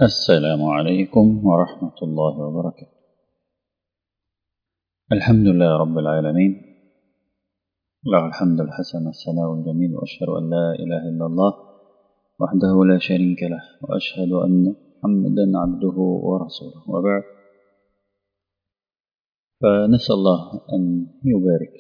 السلام عليكم ورحمة الله وبركاته الحمد لله رب العالمين له الحمد الحسن والثناء الجميل وأشهد أن لا إله إلا الله وحده لا شريك له وأشهد أن محمدا عبده ورسوله وبعد فنسأل الله أن يبارك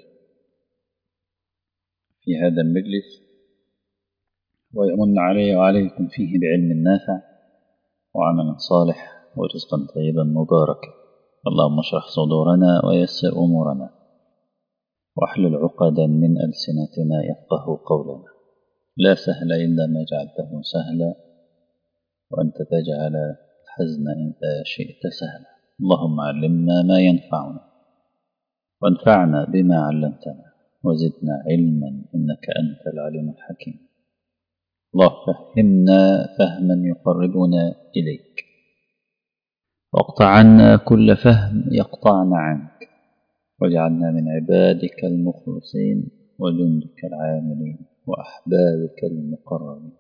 في هذا المجلس ويمن علي وعليكم فيه بعلم نافع وعمل صالح ورزقا طيبا مباركا اللهم اشرح صدورنا ويسر أمورنا واحلل عقدا من ألسنتنا يفقه قولنا لا سهل إلا ما جعلته سهلا وأنت تجعل الحزن إذا شئت سهلا اللهم علمنا ما ينفعنا وانفعنا بما علمتنا وزدنا علما إنك أنت العليم الحكيم الله فهمنا فهما يقربنا إليك واقطع عنا كل فهم يقطعنا عنك واجعلنا من عبادك المخلصين وجندك العاملين وأحبابك المقربين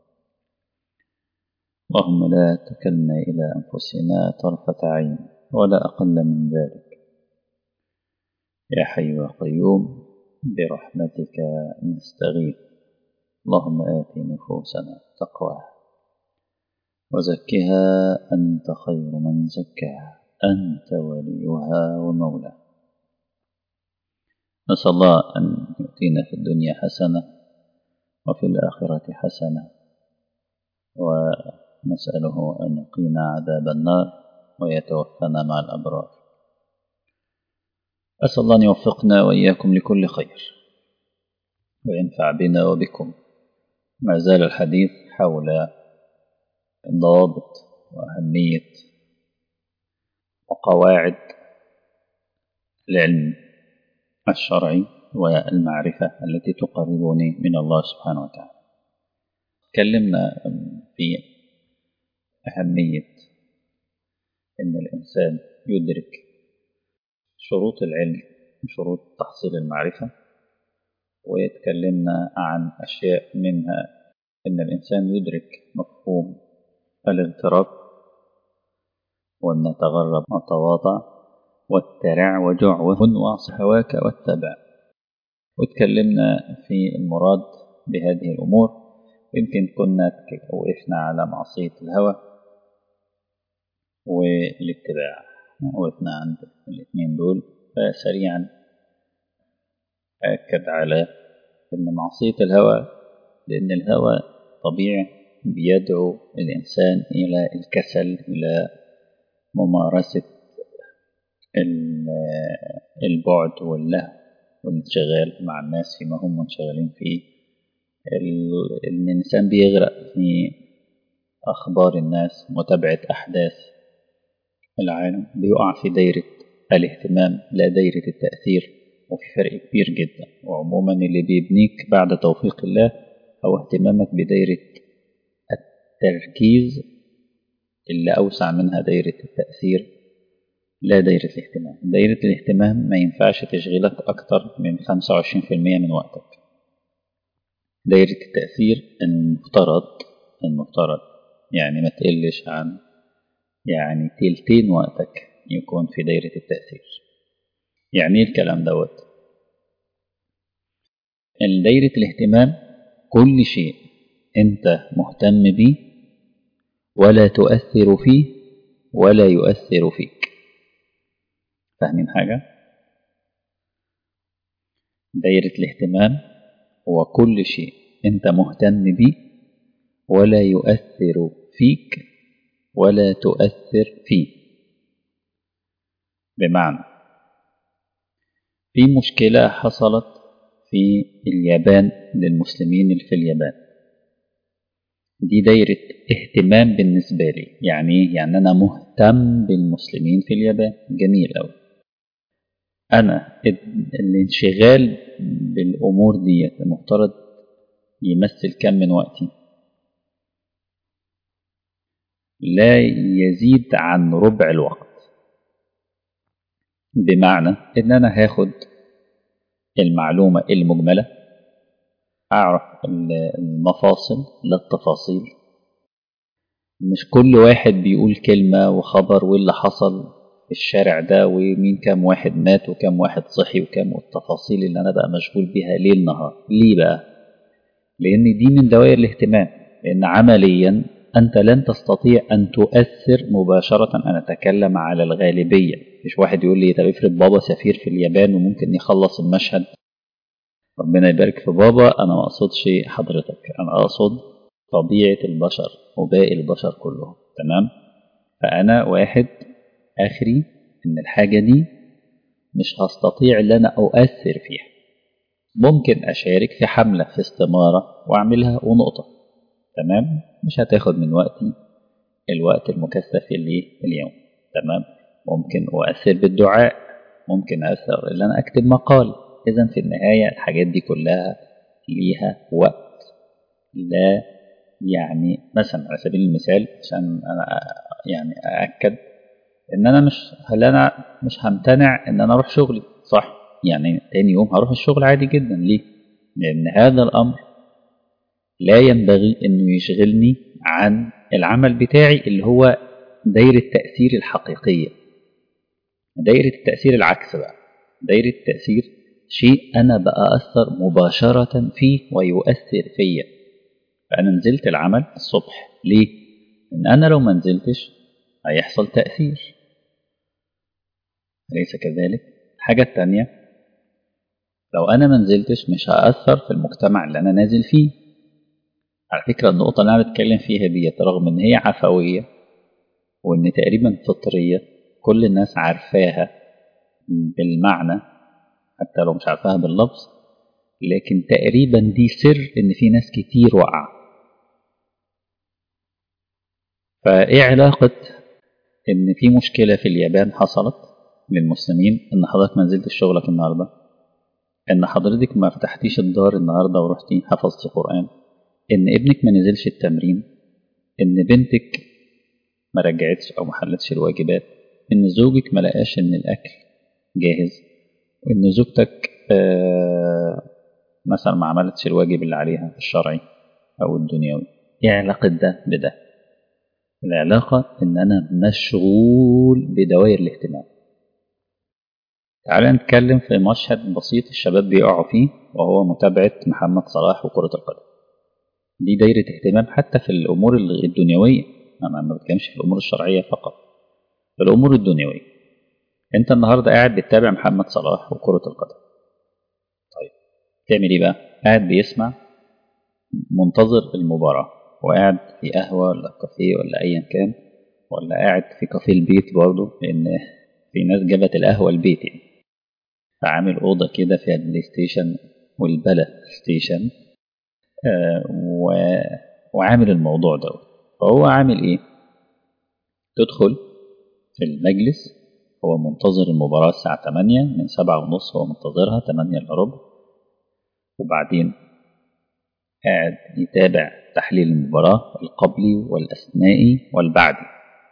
اللهم لا تكلنا إلى أنفسنا طرفة عين ولا أقل من ذلك يا حي يا قيوم برحمتك نستغيث اللهم آت نفوسنا تقواها وزكها أنت خير من زكاها أنت وليها ومولاها نسأل الله أن يؤتينا في الدنيا حسنة وفي الآخرة حسنة ونسأله أن يقينا عذاب النار ويتوفنا مع الأبرار أسأل الله أن يوفقنا وإياكم لكل خير وينفع بنا وبكم ما زال الحديث حول ضوابط وأهمية وقواعد العلم الشرعي والمعرفة التي تقربني من الله سبحانه وتعالى تكلمنا في أهمية أن الإنسان يدرك شروط العلم وشروط تحصيل المعرفة ويتكلمنا عن أشياء منها أن الإنسان يدرك مفهوم الاغتراب وأن نتغرب وتواضع والترع وجعوه واصح هواك واتبع وتكلمنا في المراد بهذه الأمور ويمكن كنا وقفنا على معصية الهوى والاتباع وقفنا عند الاثنين دول فسريعا أكد على أن معصية الهوى لأن الهوى طبيعي بيدعو الإنسان إلى الكسل إلى ممارسة البعد واللهو والانشغال مع الناس فيما هم منشغلين فيه إن الإنسان بيغرق في أخبار الناس متابعة أحداث العالم بيقع في دايرة الاهتمام لا دايرة التأثير وفي فرق كبير جدا وعموما اللي بيبنيك بعد توفيق الله هو اهتمامك بدايرة التركيز اللي أوسع منها دايرة التأثير لا دايرة الاهتمام دايرة الاهتمام ما ينفعش تشغلك أكتر من 25% من وقتك دايرة التأثير المفترض المفترض يعني ما تقلش عن يعني تلتين وقتك يكون في دايرة التأثير يعني ايه الكلام دوت دايرة الاهتمام كل شيء انت مهتم بيه ولا تؤثر فيه ولا يؤثر فيك فاهمين حاجة دايرة الاهتمام هو كل شيء انت مهتم بيه ولا يؤثر فيك ولا تؤثر فيه بمعنى في مشكلة حصلت في اليابان للمسلمين اللي في اليابان دي دايرة اهتمام بالنسبة لي يعني ايه؟ يعني أنا مهتم بالمسلمين في اليابان جميل أوي أنا الانشغال بالأمور دي المفترض يمثل كم من وقتي لا يزيد عن ربع الوقت بمعنى ان انا هاخد المعلومة المجملة أعرف المفاصل لا التفاصيل مش كل واحد بيقول كلمة وخبر واللي حصل في الشارع ده ومين كام واحد مات وكام واحد صحي وكام والتفاصيل اللي أنا بقى مشغول بيها ليل نهار ليه بقى؟ لأن دي من دوائر الاهتمام لأن عمليا أنت لن تستطيع أن تؤثر مباشرة أنا أتكلم على الغالبية مش واحد يقول لي طب افرض بابا سفير في اليابان وممكن يخلص المشهد ربنا يبارك في بابا أنا ما أقصدش حضرتك أنا أقصد طبيعة البشر وباقي البشر كلهم تمام فأنا واحد آخري إن الحاجة دي مش هستطيع إن أنا أؤثر فيها ممكن أشارك في حملة في استمارة وأعملها ونقطة تمام مش هتاخد من وقتي الوقت المكثف اللي اليوم تمام ممكن أؤثر بالدعاء ممكن أثر إن أنا أكتب مقال إذا في النهاية الحاجات دي كلها ليها وقت لا يعني مثلا على سبيل المثال عشان أنا يعني أأكد إن أنا مش هل أنا مش همتنع إن أنا أروح شغلي صح يعني تاني يوم هروح الشغل عادي جدا ليه؟ لأن هذا الأمر لا ينبغي إنه يشغلني عن العمل بتاعي اللي هو دايرة التأثير الحقيقية دايرة التأثير العكس بقى دايرة التأثير شيء أنا بأثر مباشرة فيه ويؤثر فيا فأنا نزلت العمل الصبح ليه؟ إن أنا لو ما نزلتش هيحصل تأثير أليس كذلك؟ الحاجة التانية لو أنا ما نزلتش مش هأثر في المجتمع اللي أنا نازل فيه على فكرة النقطة اللي أنا بتكلم فيها ديت رغم إن هي عفوية وإن تقريبا فطرية كل الناس عارفاها بالمعنى حتى لو مش عارفاها باللفظ لكن تقريبا دي سر إن في ناس كتير وقع فإيه علاقة إن في مشكلة في اليابان حصلت للمسلمين إن حضرتك ما نزلتش شغلك النهاردة إن حضرتك ما فتحتيش الدار النهاردة ورحتي حفظتي قرآن إن ابنك ما نزلش التمرين إن بنتك ما رجعتش أو ما حلتش الواجبات إن زوجك ما لقاش إن الأكل جاهز وإن زوجتك آه مثلا ما عملتش الواجب اللي عليها الشرعي أو الدنيوي إيه علاقة ده بده؟ العلاقة إن أنا مشغول بدوائر الاهتمام تعالى نتكلم في مشهد بسيط الشباب بيقعوا فيه وهو متابعة محمد صلاح وكرة القدم دي دايرة اهتمام حتى في الأمور الدنيوية أنا ما بتكلمش في الأمور الشرعية فقط في الأمور الدنيوية أنت النهاردة قاعد بتتابع محمد صلاح وكرة القدم طيب تعمل إيه بقى؟ قاعد بيسمع منتظر المباراة وقاعد في قهوة ولا كافيه ولا أيا كان ولا قاعد في كافيه البيت برضه لأن في ناس جابت القهوة البيت يعني فعامل أوضة كده فيها البلاي ستيشن والبلا ستيشن آه و... وعامل الموضوع ده فهو عامل إيه؟ تدخل في المجلس هو منتظر المباراة الساعة 8 من سبعة ونص هو منتظرها 8 إلا ربع وبعدين قاعد يتابع تحليل المباراة القبلي والأثنائي والبعدي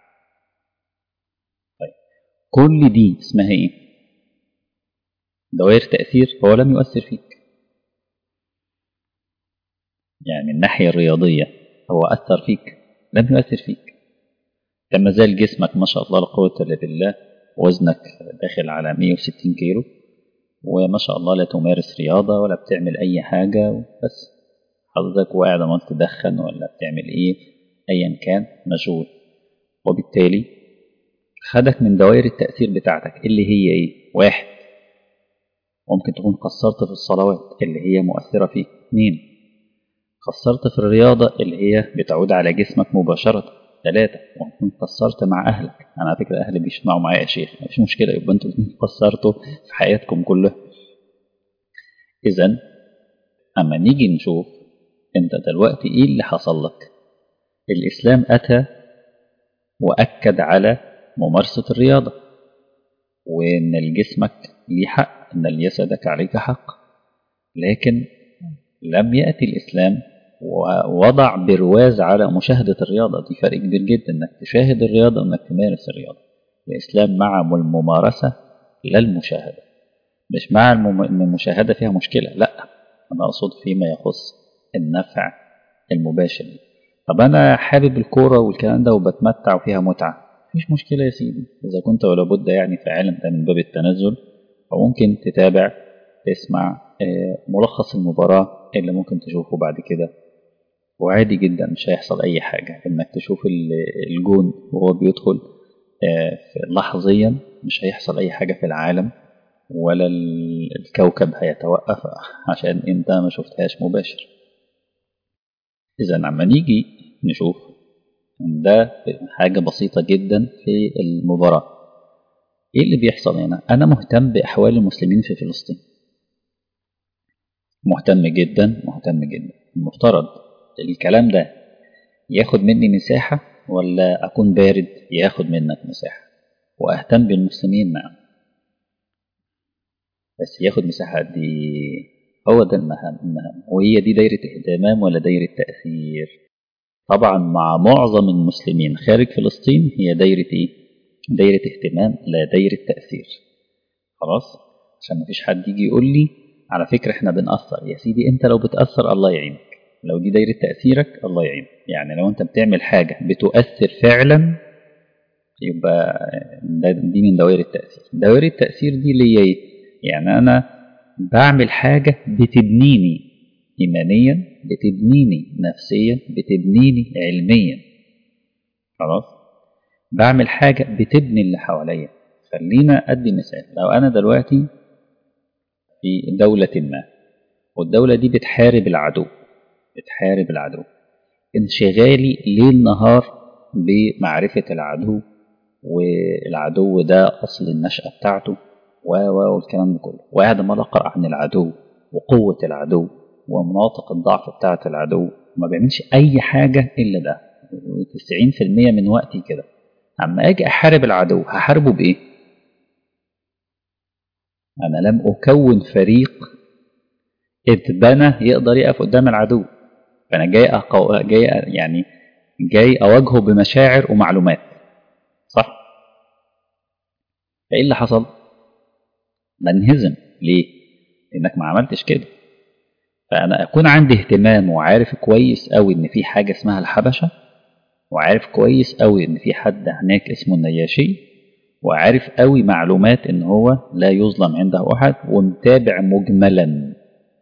طيب كل دي اسمها ايه دوائر تأثير هو لم يؤثر فيك يعني من الناحية الرياضية هو أثر فيك لم يؤثر فيك لما زال جسمك ما شاء الله لا قوة إلا بالله وزنك داخل على 160 كيلو وما شاء الله لا تمارس رياضة ولا بتعمل أي حاجة بس حضرتك وقاعد عمال تدخن ولا بتعمل ايه ايا كان مشغول وبالتالي خدك من دوائر التأثير بتاعتك اللي هي ايه واحد ممكن تكون قصرت في الصلوات اللي هي مؤثرة فيك اثنين قصرت في الرياضة اللي هي بتعود على جسمك مباشرة ثلاثة ممكن قصرت مع أهلك أنا على فكرة أهلي بيسمعوا معايا يا شيخ مفيش مشكلة يبقى أنتوا قصرتوا في حياتكم كلها إذا أما نيجي نشوف انت دلوقتي ايه اللي حصل لك الاسلام اتى واكد على ممارسه الرياضه وان لجسمك ليه حق ان لجسدك عليك حق لكن لم ياتي الاسلام ووضع برواز على مشاهده الرياضه دي فرق كبير جدا انك تشاهد الرياضه وانك تمارس الرياضه الاسلام مع الممارسه لا المشاهده مش مع المشاهده فيها مشكله لا انا اقصد فيما يخص النفع المباشر طب انا حابب الكوره والكلام ده وبتمتع وفيها متعه مفيش مشكله يا سيدي اذا كنت ولا بد يعني فعلا ده من باب التنزل فممكن تتابع تسمع ملخص المباراه اللي ممكن تشوفه بعد كده وعادي جدا مش هيحصل اي حاجه انك تشوف الجون وهو بيدخل لحظيا مش هيحصل اي حاجه في العالم ولا الكوكب هيتوقف عشان انت ما شفتهاش مباشر اذا لما نيجي نشوف ده حاجة بسيطة جدا في المباراة ايه اللي بيحصل هنا انا مهتم باحوال المسلمين في فلسطين مهتم جدا مهتم جدا المفترض الكلام ده ياخد مني مساحة ولا اكون بارد ياخد منك مساحة واهتم بالمسلمين نعم بس ياخد مساحة دي هو ده المهام المهام وهي دي دايرة اهتمام ولا دايرة تأثير طبعا مع معظم المسلمين خارج فلسطين هي دايرة ايه دايرة اهتمام لا دايرة تأثير خلاص عشان ما فيش حد يجي يقول لي على فكرة احنا بنأثر يا سيدي انت لو بتأثر الله يعينك لو دي دايرة تأثيرك الله يعينك يعني لو انت بتعمل حاجة بتؤثر فعلا يبقى دي من دوائر التأثير دوائر التأثير دي اللي هي ايه يعني انا بعمل حاجة بتبنيني إيمانيا بتبنيني نفسيا بتبنيني علميا خلاص بعمل حاجة بتبني اللي حواليا خلينا أدي مثال لو أنا دلوقتي في دولة ما والدولة دي بتحارب العدو بتحارب العدو انشغالي ليل نهار بمعرفة العدو والعدو ده أصل النشأة بتاعته و والكلام ده كله وقاعد ما أقرأ عن العدو وقوة العدو ومناطق الضعف بتاعة العدو ما بيعملش أي حاجة إلا ده 90% من وقتي كده أما أجي أحارب العدو هحاربه بإيه؟ أنا لم أكون فريق اتبنى يقدر يقف قدام العدو فأنا جاي أقو... جاي يعني جاي أواجهه بمشاعر ومعلومات صح؟ فإيه اللي حصل؟ بنهزم ليه؟ لأنك ما عملتش كده فأنا أكون عندي اهتمام وعارف كويس أوي إن في حاجة اسمها الحبشة وعارف كويس أوي إن في حد هناك اسمه النياشي وعارف أوي معلومات إن هو لا يظلم عنده أحد ومتابع مجملا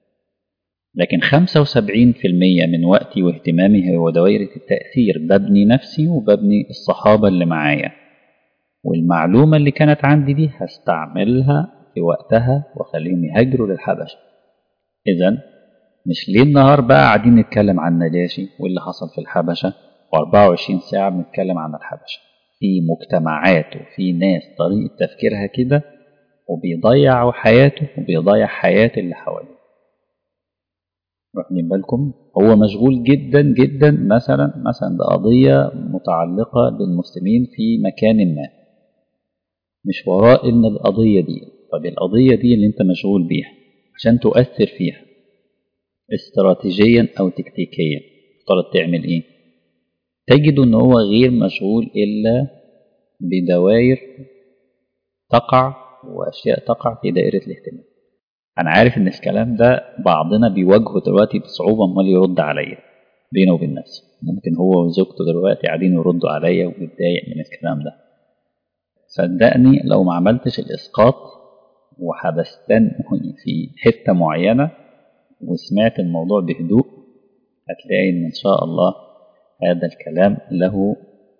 لكن 75% من وقتي واهتمامي هو دوائر التأثير ببني نفسي وببني الصحابة اللي معايا والمعلومة اللي كانت عندي دي هستعملها في وقتها وخليهم يهاجروا للحبشة إذا مش ليل نهار بقى قاعدين نتكلم عن نجاشي واللي حصل في الحبشة و24 ساعة بنتكلم عن الحبشة في مجتمعات وفي ناس طريقة تفكيرها كده وبيضيعوا حياته وبيضيع حياة اللي حواليه واخدين بالكم هو مشغول جدا جدا مثلا مثلا بقضية متعلقة بالمسلمين في مكان ما مش وراء ان القضية دي طب القضية دي اللي انت مشغول بيها عشان تؤثر فيها استراتيجيا او تكتيكيا تفترض تعمل ايه تجد ان هو غير مشغول الا بدوائر تقع واشياء تقع في دائرة الاهتمام انا عارف ان الكلام ده بعضنا بيواجهه دلوقتي بصعوبة امال يرد عليا بينه وبين نفسه ممكن هو وزوجته دلوقتي قاعدين يردوا عليا ومتضايق من الكلام ده صدقني لو ما عملتش الاسقاط وحبستني في حتة معينة وسمعت الموضوع بهدوء هتلاقي ان ان شاء الله هذا الكلام له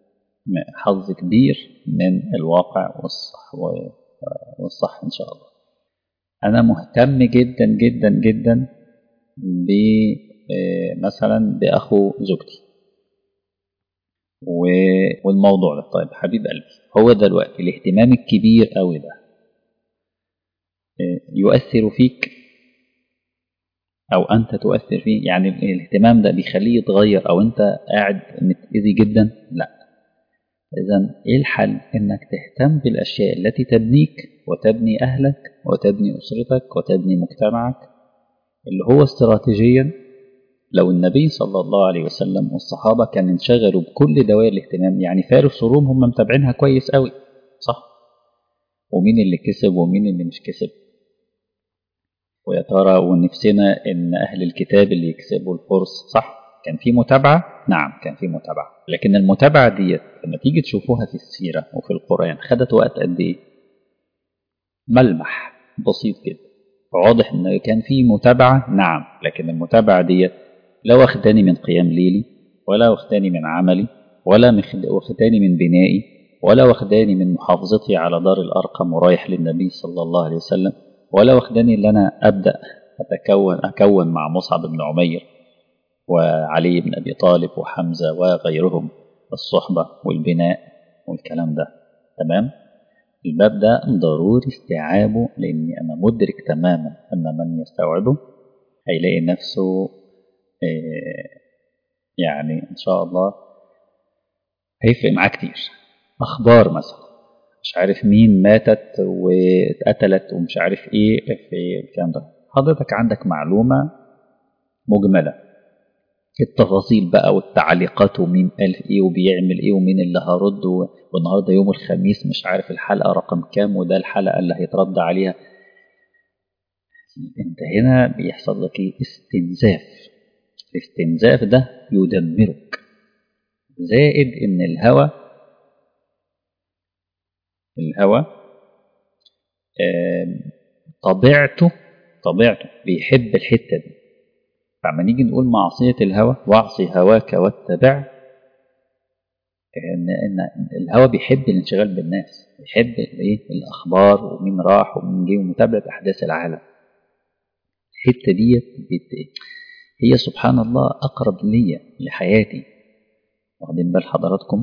حظ كبير من الواقع والصح والصح ان شاء الله انا مهتم جدا جدا جدا ب مثلا باخو زوجتي والموضوع ده طيب حبيب قلبي هو دلوقتي الاهتمام الكبير قوي ده يؤثر فيك او انت تؤثر فيه يعني الاهتمام ده بيخليه يتغير او انت قاعد متأذي جدا لا اذا ايه الحل انك تهتم بالاشياء التي تبنيك وتبني اهلك وتبني اسرتك وتبني مجتمعك اللي هو استراتيجيا لو النبي صلى الله عليه وسلم والصحابه كانوا انشغلوا بكل دوائر الاهتمام يعني فارس وروم هم متابعينها كويس قوي صح ومين اللي كسب ومين اللي مش كسب ويا ترى ونفسنا ان اهل الكتاب اللي يكسبوا الفرس صح كان في متابعة نعم كان في متابعة لكن المتابعة ديت لما تيجي تشوفوها في السيرة وفي القرآن خدت وقت قد إيه ملمح بسيط جدا واضح ان كان في متابعة نعم لكن المتابعة ديت لا واخداني من قيام ليلي ولا واخداني من عملي ولا واخداني من بنائي ولا واخداني من محافظتي على دار الأرقم ورايح للنبي صلى الله عليه وسلم ولا واخداني ان انا ابدا اتكون اكون مع مصعب بن عمير وعلي بن ابي طالب وحمزه وغيرهم الصحبه والبناء والكلام ده تمام الباب ده ضروري استيعابه لاني انا مدرك تماما ان من يستوعبه هيلاقي نفسه يعني ان شاء الله هيفرق معاه كتير اخبار مثلا مش عارف مين ماتت واتقتلت ومش عارف ايه في الكلام ده حضرتك عندك معلومة مجملة التفاصيل بقى والتعليقات ومين قال ايه وبيعمل ايه ومين اللي هرد والنهارده يوم الخميس مش عارف الحلقة رقم كام وده الحلقة اللي هيترد عليها انت هنا بيحصل لك ايه استنزاف الاستنزاف ده يدمرك زائد ان الهوى الهوى طبيعته طبيعته بيحب الحتة دي فعما نيجي نقول معصية الهوى واعصي هواك واتبع إن, إن الهوى بيحب الانشغال بالناس بيحب الايه الأخبار ومين راح ومين جه ومتابعة أحداث العالم الحتة ديت هي سبحان الله أقرب ليا لحياتي واخدين بال حضراتكم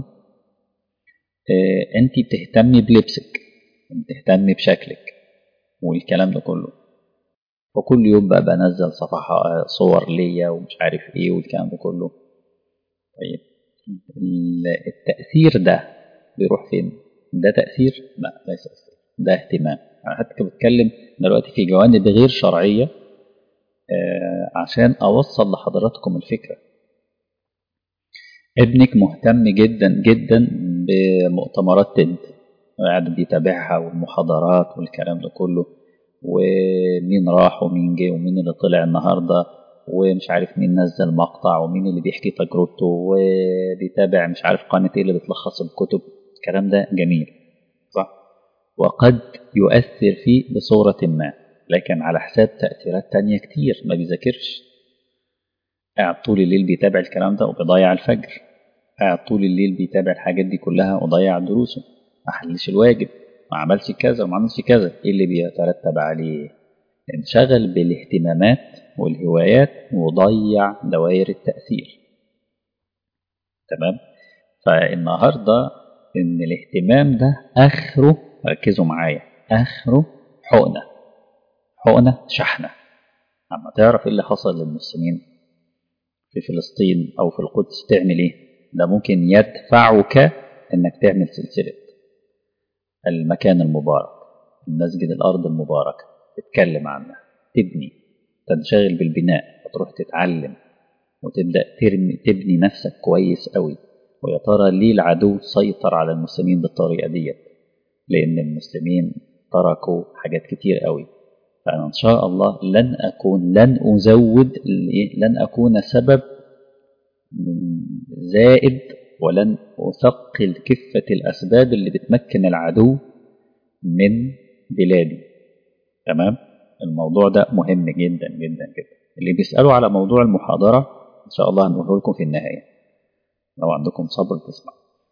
انت بتهتمي بلبسك بتهتمي بشكلك والكلام ده كله وكل يوم بقى بنزل صفحة صور ليا ومش عارف ايه والكلام ده كله طيب التأثير ده بيروح فين ده تأثير لا ليس تأثير ده اهتمام انا حتى بتكلم دلوقتي في جوانب غير شرعية آه عشان اوصل لحضراتكم الفكرة ابنك مهتم جدا جدا بمؤتمرات تد قاعد بيتابعها والمحاضرات والكلام ده كله ومين راح ومين جه ومين اللي طلع النهارده ومش عارف مين نزل مقطع ومين اللي بيحكي تجربته وبيتابع مش عارف قناة ايه اللي بتلخص الكتب الكلام ده جميل صح وقد يؤثر فيه بصورة ما لكن على حساب تأثيرات تانية كتير ما بيذاكرش قاعد طول الليل بيتابع الكلام ده وبيضيع الفجر قاعد طول الليل بيتابع الحاجات دي كلها وضيع دروسه ما حلش الواجب ما عملش كذا وما عملش كذا ايه اللي بيترتب عليه انشغل بالاهتمامات والهوايات وضيع دوائر التأثير تمام فالنهاردة ان الاهتمام ده اخره ركزوا معايا اخره حقنة حقنة شحنة اما تعرف ايه اللي حصل للمسلمين في فلسطين او في القدس تعمل ايه ده ممكن يدفعك انك تعمل سلسلة المكان المبارك المسجد الارض المباركة تتكلم عنها تبني تنشغل بالبناء وتروح تتعلم وتبدأ ترمي تبني نفسك كويس قوي ويا ترى ليه العدو سيطر على المسلمين بالطريقة ديت لأن المسلمين تركوا حاجات كتير قوي فأنا إن شاء الله لن أكون لن أزود لن أكون سبب زائد ولن أثقل كفة الأسباب اللي بتمكن العدو من بلادي تمام الموضوع ده مهم جدا جدا جدا اللي بيسألوا على موضوع المحاضرة إن شاء الله هنقوله لكم في النهاية لو عندكم صبر تسمع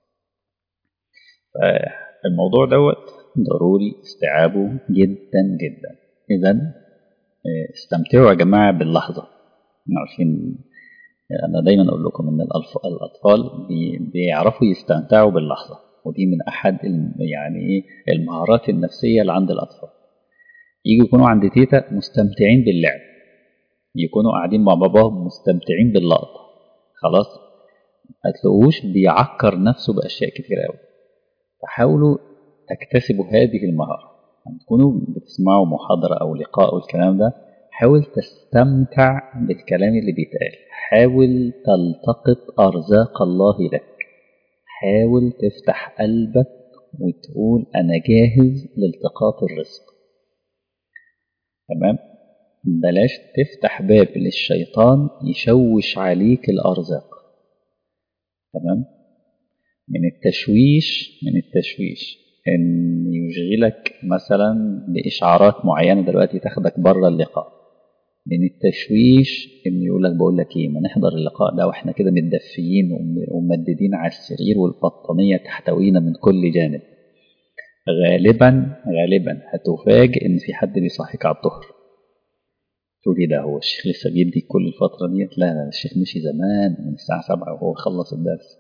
الموضوع دوت ضروري استيعابه جدا جدا إذا استمتعوا يا جماعة باللحظة عارفين أنا دايما أقول لكم إن الأطفال بيعرفوا يستمتعوا باللحظة ودي من أحد يعني المهارات النفسية اللي عند الأطفال يجوا يكونوا عند تيتا مستمتعين باللعب يكونوا قاعدين مع باباهم مستمتعين باللقطة خلاص ما تلاقوش بيعكر نفسه بأشياء كتير قوي فحاولوا تكتسبوا هذه المهارة لما تكونوا بتسمعوا محاضرة أو لقاء والكلام ده حاول تستمتع بالكلام اللي بيتقال حاول تلتقط أرزاق الله لك حاول تفتح قلبك وتقول أنا جاهز لالتقاط الرزق تمام بلاش تفتح باب للشيطان يشوش عليك الأرزاق تمام من التشويش من التشويش ان يشغلك مثلا باشعارات معينه دلوقتي تاخدك بره اللقاء من التشويش ان يقول لك بقول لك ايه ما نحضر اللقاء ده واحنا كده متدفيين وممددين على السرير والبطانيه تحتوينا من كل جانب غالبا غالبا هتفاجئ ان في حد بيصحيك على الظهر تقول ايه ده هو الشيخ لسه بيدي كل الفتره ديت لا لا الشيخ مشي زمان من الساعه 7 وهو خلص الدرس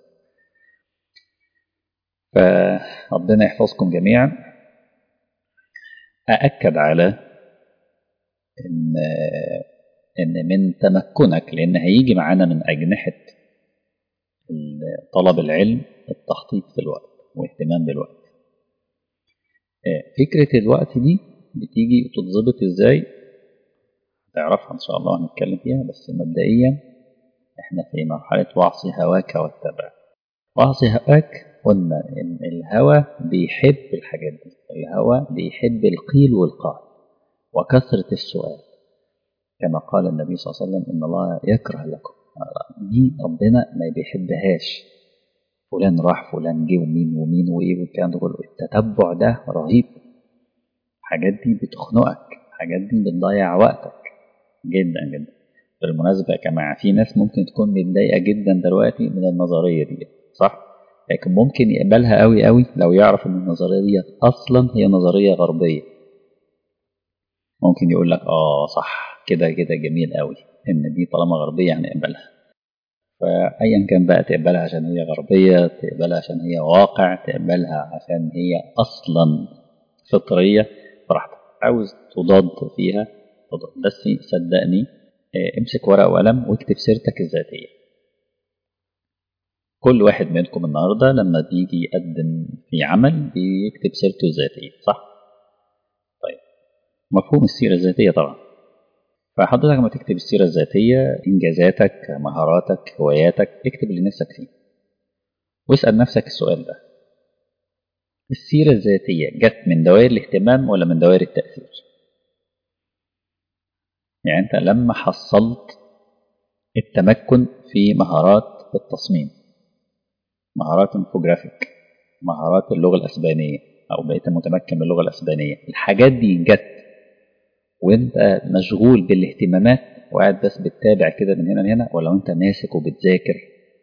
فربنا يحفظكم جميعا أأكد على إن إن من تمكنك لأن هيجي معانا من أجنحة طلب العلم التخطيط في الوقت واهتمام بالوقت فكرة الوقت دي بتيجي وتتظبط إزاي تعرفها إن شاء الله هنتكلم فيها بس مبدئيا إحنا في مرحلة وعصي هواك واتبع وعصي هواك قلنا إن الهوى بيحب الحاجات دي الهوى بيحب القيل والقال وكثرة السؤال كما قال النبي صلى الله عليه وسلم إن الله يكره لكم دي ربنا ما بيحبهاش فلان راح فلان جه ومين ومين وإيه والكلام ده كله التتبع ده رهيب الحاجات دي بتخنقك الحاجات دي بتضيع وقتك جدا جدا بالمناسبة يا جماعة في ناس ممكن تكون متضايقة جدا دلوقتي من النظرية دي صح؟ لكن ممكن يقبلها قوي قوي لو يعرف ان النظريه دي اصلا هي نظريه غربيه ممكن يقول لك اه صح كده كده جميل قوي ان دي طالما غربيه هنقبلها فايا كان بقى تقبلها عشان هي غربيه تقبلها عشان هي واقع تقبلها عشان هي اصلا فطريه براحتك عاوز تضاد فيها تضاد بس صدقني امسك ورقه وقلم واكتب سيرتك الذاتيه كل واحد منكم النهاردة لما بيجي يقدم في عمل بيكتب سيرته الذاتية صح؟ طيب مفهوم السيرة الذاتية طبعا فحضرتك لما تكتب السيرة الذاتية إنجازاتك مهاراتك هواياتك اكتب اللي نفسك فيه واسأل نفسك السؤال ده السيرة الذاتية جت من دوائر الاهتمام ولا من دوائر التأثير؟ يعني أنت لما حصلت التمكن في مهارات التصميم مهارات انفوجرافيك مهارات اللغة الأسبانية أو بقيت متمكن من اللغة الأسبانية الحاجات دي جت وانت مشغول بالاهتمامات وقاعد بس بتتابع كده من هنا لهنا ولا انت ماسك وبتذاكر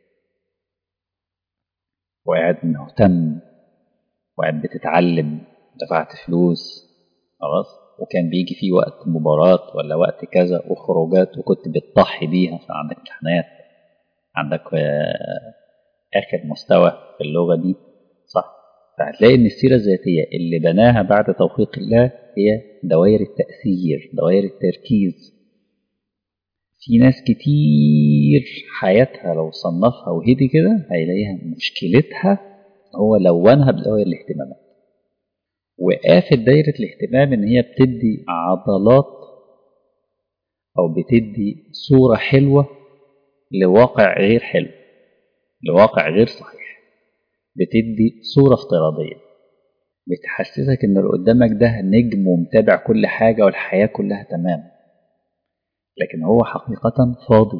وقاعد مهتم وقاعد بتتعلم دفعت فلوس خلاص وكان بيجي فيه وقت مباراة ولا وقت كذا وخروجات وكنت بتضحي بيها عشان عندك امتحانات عندك آخر مستوى في اللغة دي صح فهتلاقي إن السيرة الذاتية اللي بناها بعد توفيق الله هي دوائر التأثير دوائر التركيز في ناس كتير حياتها لو صنفها وهدي كده هيلاقيها مشكلتها هو لونها بدوائر الاهتمامات وقافت دايرة الاهتمام إن هي بتدي عضلات أو بتدي صورة حلوة لواقع غير حلو لواقع غير صحيح بتدي صورة افتراضية بتحسسك ان اللي قدامك ده نجم ومتابع كل حاجة والحياة كلها تمام لكن هو حقيقة فاضي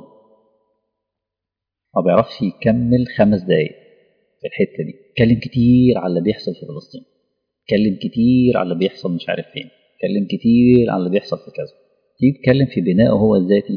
ما بيعرفش يكمل خمس دقايق في الحتة دي اتكلم كتير على اللي بيحصل في فلسطين اتكلم كتير على اللي بيحصل مش عارف فين اتكلم كتير على اللي بيحصل في كذا تيجي تتكلم في بنائه هو الذاتي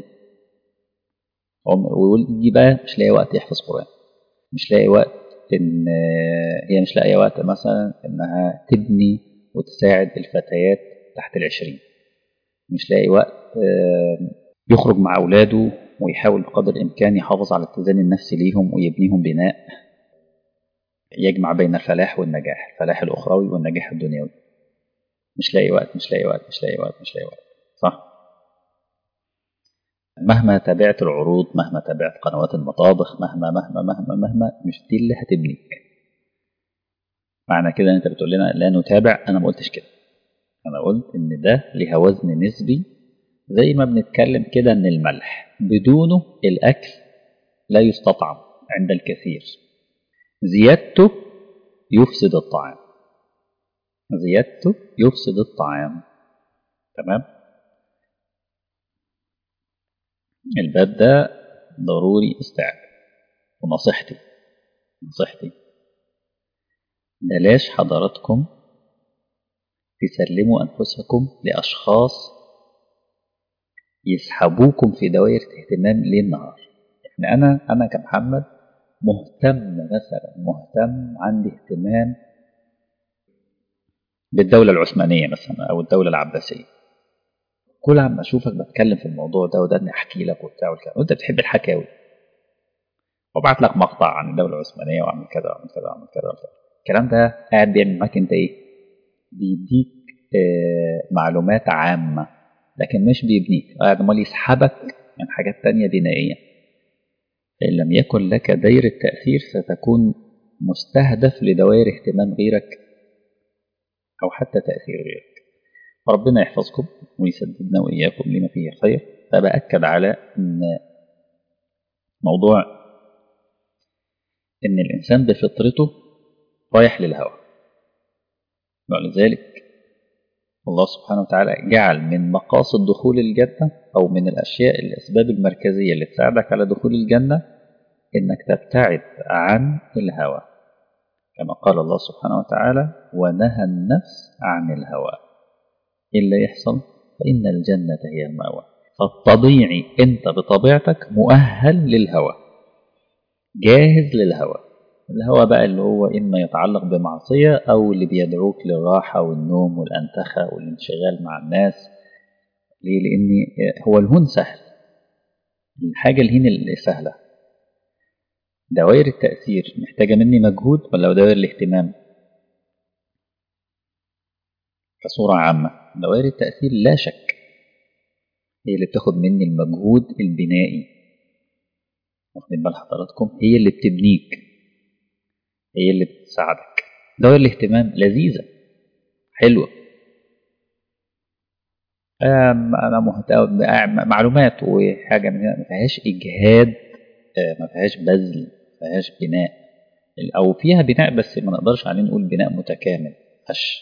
ويقول يجي بقى مش لاقي وقت يحفظ قرآن مش لاقي وقت ان هي مش لاقيه وقت مثلا انها تبني وتساعد الفتيات تحت العشرين مش لاقي وقت يخرج مع اولاده ويحاول بقدر الامكان يحافظ على الاتزان النفسي ليهم ويبنيهم بناء يجمع بين الفلاح والنجاح الفلاح الاخروي والنجاح الدنيوي مش لاقي وقت مش لاقي وقت مش لاقي وقت مش لاقي وقت صح مهما تابعت العروض مهما تابعت قنوات المطابخ مهما مهما مهما مهما مش دي اللي هتبنيك معنى كده ان انت بتقول لنا لا نتابع انا ما قلتش كده انا قلت ان ده ليها وزن نسبي زي ما بنتكلم كده ان الملح بدونه الاكل لا يستطعم عند الكثير زيادته يفسد الطعام زيادته يفسد الطعام تمام الباب ده ضروري استيعاب ونصيحتي نصيحتي بلاش حضراتكم تسلموا أنفسكم لأشخاص يسحبوكم في دوائر اهتمام ليل نهار يعني أنا أنا كمحمد مهتم مثلا مهتم عندي اهتمام بالدولة العثمانية مثلا أو الدولة العباسية كل عم أشوفك بتكلم في الموضوع ده وده إني أحكي لك وبتاع والكلام وأنت بتحب الحكاوي وابعت لك مقطع عن الدولة العثمانية وأعمل كذا وأعمل كذا وأعمل كذا وأعمل كذا الكلام ده قاعد بيعمل معاك أنت إيه؟ بيديك آه معلومات عامة لكن مش بيبنيك قاعد امال يسحبك من حاجات تانية بنائية فإن لم يكن لك دايرة تأثير ستكون مستهدف لدوائر اهتمام غيرك أو حتى تأثير غيرك فربنا يحفظكم ويسددنا وإياكم لما فيه خير فبأكد على أن موضوع أن الإنسان بفطرته رايح للهوى ولذلك الله سبحانه وتعالى جعل من مقاصد دخول الجنة أو من الأشياء الأسباب المركزية اللي تساعدك على دخول الجنة إنك تبتعد عن الهوى كما قال الله سبحانه وتعالى ونهى النفس عن الهوى إلا يحصل فإن الجنة هي المأوى فالطبيعي أنت بطبيعتك مؤهل للهوى جاهز للهوى الهوى بقى اللي هو إما يتعلق بمعصية أو اللي بيدعوك للراحة والنوم والأنتخة والانشغال مع الناس ليه؟ لأن هو الهون سهل الحاجة الهين اللي سهلة دوائر التأثير محتاجة مني مجهود ولا دوائر الاهتمام كصورة عامة دوائر التأثير لا شك هي اللي بتاخد مني المجهود البنائي واخدين بال حضراتكم هي اللي بتبنيك هي اللي بتساعدك دوائر الاهتمام لذيذة حلوة أنا مهتم معلومات وحاجة من هنا ما فيهاش إجهاد ما فيهاش بذل ما فيهاش بناء أو فيها بناء بس ما نقدرش عليه نقول بناء متكامل هش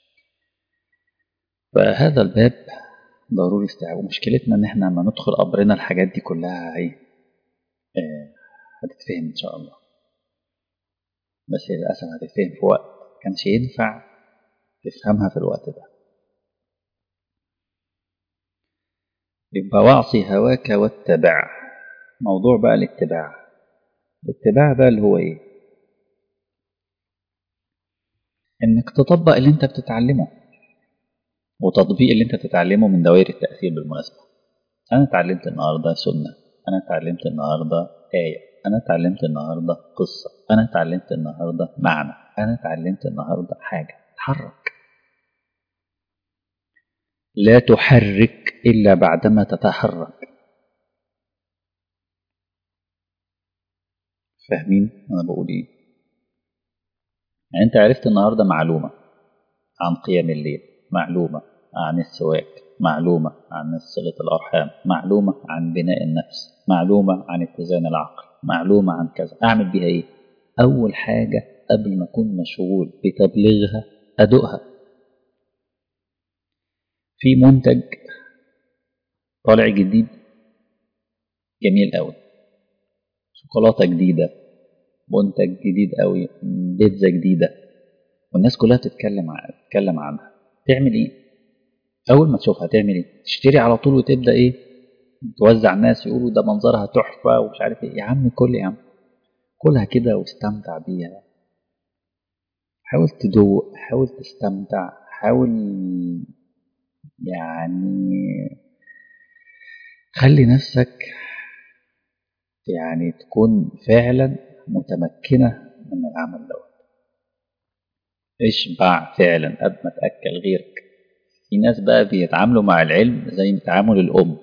فهذا الباب ضروري استيعاب ومشكلتنا إن إحنا لما ندخل قبرنا الحاجات دي كلها هي هتتفهم إن شاء الله بس للأسف هتتفهم في وقت كانش ينفع تفهمها في الوقت ده يبقى واعصي هواك واتبع موضوع بقى الاتباع الاتباع ده اللي هو ايه انك تطبق اللي انت بتتعلمه وتطبيق اللي انت بتتعلمه من دوائر التأثير بالمناسبة انا اتعلمت النهاردة سنة انا اتعلمت النهاردة آية انا اتعلمت النهاردة قصة انا اتعلمت النهاردة معنى انا اتعلمت النهاردة حاجة تحرك لا تحرك إلا بعدما تتحرك فاهمين أنا بقول إيه يعني أنت عرفت النهاردة معلومة عن قيام الليل معلومة عن السواك معلومة عن صلة الأرحام معلومة عن بناء النفس معلومة عن اتزان العقل معلومة عن كذا أعمل بها إيه أول حاجة قبل ما أكون مشغول بتبليغها أدوقها في منتج طالع جديد جميل قوي شوكولاتة جديدة منتج جديد قوي بيتزا جديدة والناس كلها تتكلم تتكلم عنها تعمل ايه اول ما تشوفها تعمل ايه تشتري على طول وتبدا ايه توزع الناس يقولوا ده منظرها تحفة ومش عارف ايه يا عم كل يا عم كلها كده واستمتع بيها حاول تدوق حاول تستمتع حاول يعني خلي نفسك يعني تكون فعلا متمكنة من العمل دوت اشبع فعلا قد ما تأكل غيرك في ناس بقى بيتعاملوا مع العلم زي تعامل الأم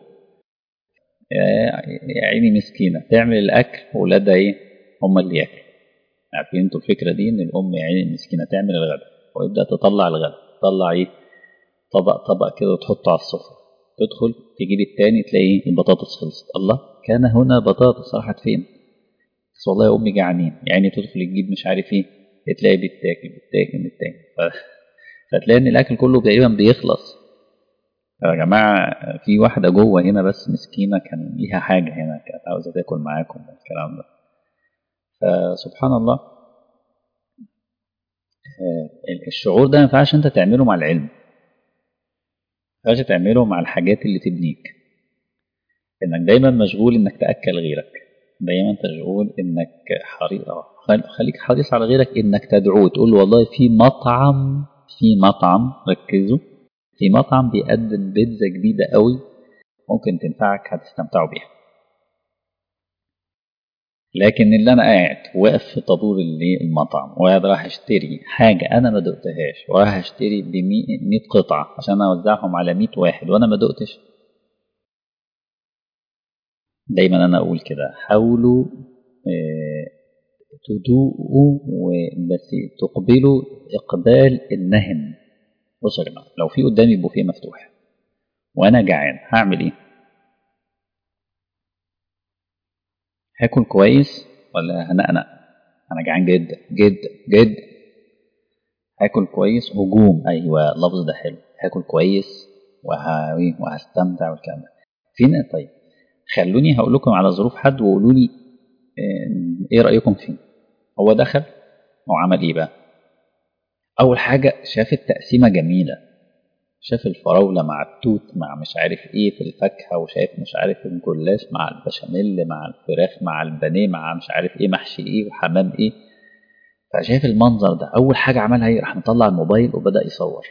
يا عيني مسكينة تعمل الأكل وولادها إيه هم اللي ياكلوا عارفين انتوا الفكرة دي إن الأم يا عيني مسكينة تعمل الغداء ويبدأ تطلع الغداء تطلع إيه طبق طبق كده وتحطه على السفرة تدخل تجيب التاني تلاقي البطاطس خلصت الله كان هنا بطاطس راحت فين بس والله يا امي جعانين يعني تدخل تجيب مش عارف ايه تلاقي بيتاكل بيتاكل بيتاكل ف... فتلاقي ان الاكل كله تقريبا بيخلص يا جماعة في واحدة جوه هنا بس مسكينة كان ليها حاجة هنا كانت عاوزة تاكل معاكم الكلام ده فسبحان الله الشعور ده ما ينفعش انت تعمله مع العلم ما ينفعش تعمله مع الحاجات اللي تبنيك انك دايما مشغول انك تاكل غيرك دايما مشغول انك حريص خليك حريص على غيرك انك تدعوه تقول له والله في مطعم في مطعم ركزوا في مطعم بيقدم بيتزا جديده قوي ممكن تنفعك هتستمتعوا بيها لكن اللي انا قاعد واقف في طابور المطعم وقاعد راح اشتري حاجه انا ما دقتهاش وراح اشتري ب 100 قطعه عشان اوزعهم على 100 واحد وانا ما دقتش دايما انا اقول كده حاولوا اه تدوقوا بس تقبلوا اقبال النهم بصوا يا جماعه لو في قدامي بوفيه مفتوح وانا جعان هعمل ايه هاكل كويس ولا هنقنق انا جعان جدا جدا جدا هاكل كويس هجوم ايوه اللفظ ده حلو هاكل كويس وه... وهستمتع والكلام ده فين طيب خلوني هقول لكم على ظروف حد وقولوا لي ايه رايكم فيه هو دخل وعمل ايه بقى اول حاجه شاف التقسيمه جميله شاف الفراولة مع التوت مع مش عارف ايه في الفاكهة وشايف مش عارف الجلاش مع البشاميل مع الفراخ مع البانيه مع مش عارف ايه محشي ايه وحمام ايه فشايف المنظر ده اول حاجة عملها ايه راح مطلع الموبايل وبدأ يصور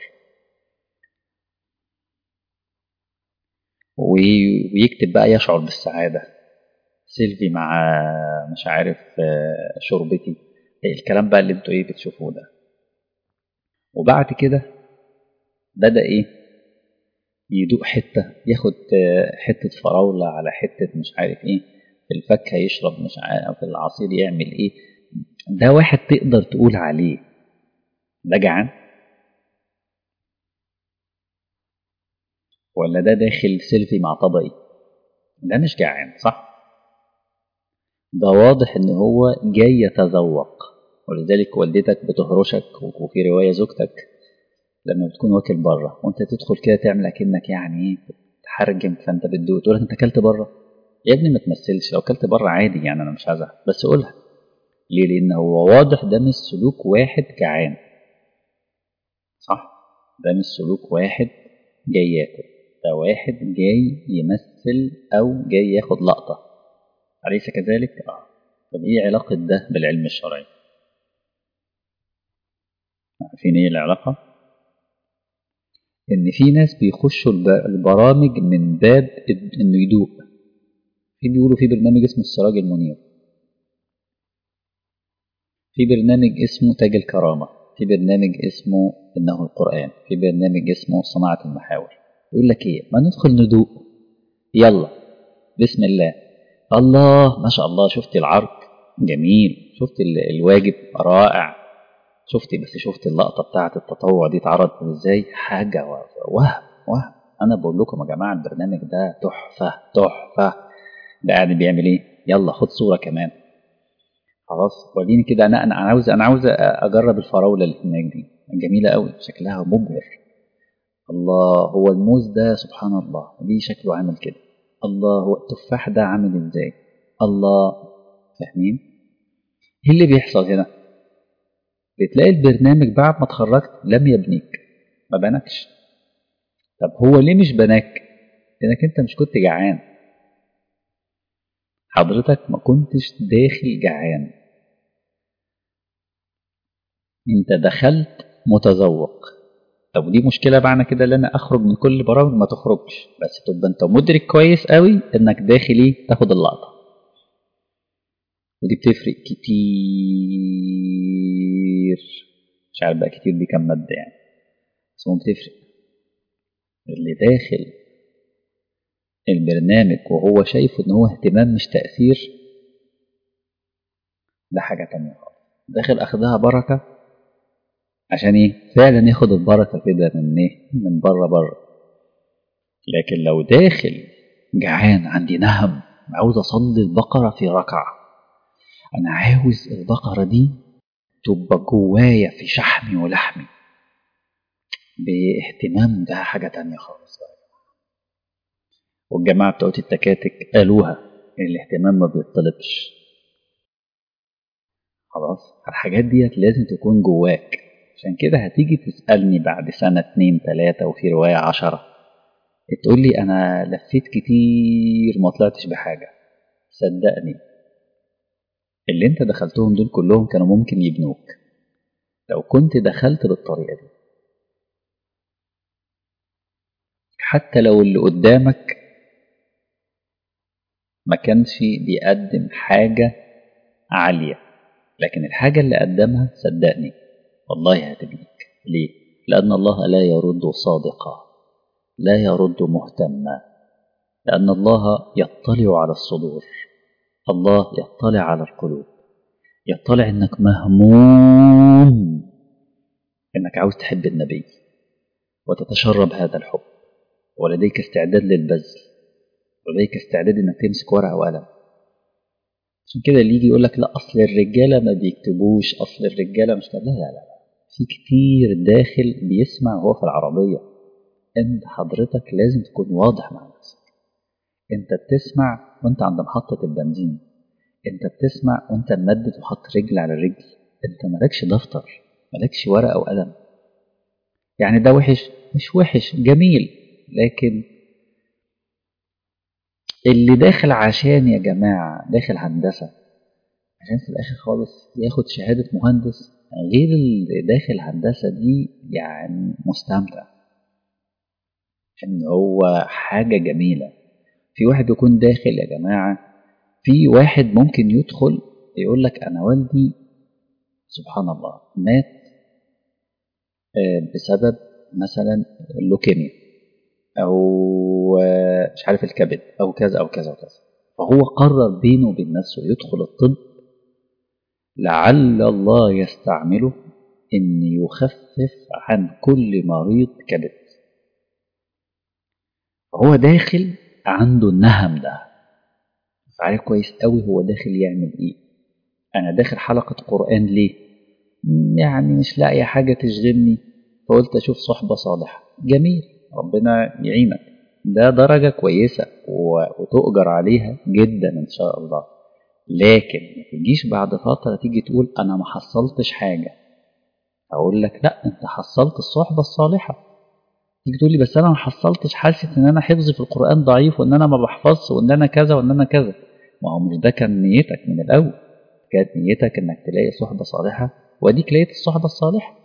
ويكتب بقى يشعر بالسعادة سيلفي مع مش عارف شربتي الكلام بقى اللي انتوا ايه بتشوفوه ده وبعد كده بدأ إيه يدوق حتة ياخد حتة فراولة على حتة مش عارف إيه في الفاكهة يشرب مش عارف في العصير يعمل إيه ده واحد تقدر تقول عليه ده جعان ولا ده داخل سيلفي مع طبقي ده مش جعان صح ده واضح ان هو جاي يتذوق ولذلك والدتك بتهرشك وفي رواية زوجتك لما بتكون واكل بره وانت تدخل كده تعمل اكنك يعني ايه تحرجم فانت بتدوق تقول انت اكلت بره يا ابني ما تمثلش لو اكلت بره عادي يعني انا مش هزعل بس قولها ليه لان هو واضح ده مش سلوك واحد جعان صح ده مش سلوك واحد جاي ياكل ده واحد جاي يمثل او جاي ياخد لقطه أليس كذلك؟ اه طب ايه علاقة ده بالعلم الشرعي؟ عارفين ايه العلاقة؟ ان في ناس بيخشوا البرامج من باب انه يدوق في بيقولوا في برنامج اسمه السراج المنير في برنامج اسمه تاج الكرامة في برنامج اسمه إنه القرآن في برنامج اسمه صناعة المحاور يقول لك إيه ما ندخل ندوق يلا بسم الله الله ما شاء الله شفت العرض جميل شفت الواجب رائع شفت بس شفت اللقطة بتاعة التطوع دي اتعرضت ازاي حاجة وهم وهم أنا بقول لكم يا جماعة البرنامج ده تحفة تحفة ده قاعد بيعمل إيه يلا خد صورة كمان خلاص وريني كده انا انا عاوز انا عاوز اجرب الفراوله اللي هناك دي جميله قوي شكلها مبهر الله هو الموز ده سبحان الله ليه شكله عامل كده الله هو التفاح ده عامل ازاي الله فاهمين ايه اللي بيحصل هنا بتلاقي البرنامج بعد ما اتخرجت لم يبنيك ما بنكش طب هو ليه مش بناك لانك انت مش كنت جعان حضرتك ما كنتش داخل جعان انت دخلت متذوق طب ودي مشكلة معنى كده ان انا اخرج من كل برامج ما تخرجش بس تبقى انت مدرك كويس قوي انك داخل ايه تاخد اللقطة ودي بتفرق كتير مش عارف بقى كتير دي كام مادة يعني بس هو بتفرق اللي داخل البرنامج وهو شايف ان هو اهتمام مش تأثير ده حاجة تانية خالص داخل اخدها بركة عشان ايه فعلا ياخد البركة كده من ايه من بره بره لكن لو داخل جعان عندي نهم عاوز اصلي البقرة في ركعة انا عاوز البقرة دي تبقى جوايا في شحمي ولحمي باهتمام ده حاجة تانية خالص بقى والجماعة بتوع التكاتك قالوها إن الاهتمام ما بيطلبش خلاص الحاجات ديت لازم تكون جواك عشان كده هتيجي تسألني بعد سنة اتنين تلاتة وفي رواية عشرة تقول لي أنا لفيت كتير ما طلعتش بحاجة صدقني اللي انت دخلتهم دول كلهم كانوا ممكن يبنوك لو كنت دخلت بالطريقة دي حتى لو اللي قدامك ما كانش بيقدم حاجة عالية لكن الحاجة اللي قدمها صدقني والله هتبنيك ليه؟ لأن الله لا يرد صادقا لا يرد مهتما لأن الله يطلع على الصدور الله يطلع على القلوب يطلع انك مهموم انك عاوز تحب النبي وتتشرب هذا الحب ولديك استعداد للبذل ولديك استعداد انك تمسك ورقه وقلم عشان كده اللي يجي يقول لك لا اصل الرجاله ما بيكتبوش اصل الرجاله مش لا لا لا في كتير داخل بيسمع وهو في العربيه انت حضرتك لازم تكون واضح مع نفسك انت بتسمع وانت عند محطة البنزين انت بتسمع وانت ممدد وحط رجل على رجل انت مالكش دفتر مالكش ورقة وقلم يعني ده وحش مش وحش جميل لكن اللي داخل عشان يا جماعة داخل هندسة عشان في الآخر خالص ياخد شهادة مهندس غير اللي داخل هندسة دي يعني مستمتع ان هو حاجة جميلة في واحد يكون داخل يا جماعة في واحد ممكن يدخل يقول لك أنا والدي سبحان الله مات بسبب مثلا اللوكيميا أو مش عارف الكبد أو كذا أو كذا وكذا فهو قرر بينه وبين نفسه يدخل الطب لعل الله يستعمله إن يخفف عن كل مريض كبد فهو داخل عنده النهم ده عارف كويس قوي هو داخل يعمل ايه انا داخل حلقة قرآن ليه يعني مش لاقي حاجة تشغلني فقلت اشوف صحبة صالحة جميل ربنا يعينك ده درجة كويسة وتؤجر عليها جدا ان شاء الله لكن ما تجيش بعد فترة تيجي تقول انا ما حصلتش حاجة اقول لك لا انت حصلت الصحبة الصالحة تيجي تقول لي بس انا ما حصلتش حاسس ان انا حفظي في القران ضعيف وان انا ما بحفظش وان انا كذا وان انا كذا ما هو مش ده كان نيتك من الاول كانت نيتك انك تلاقي صحبه صالحه واديك لقيت الصحبه الصالحه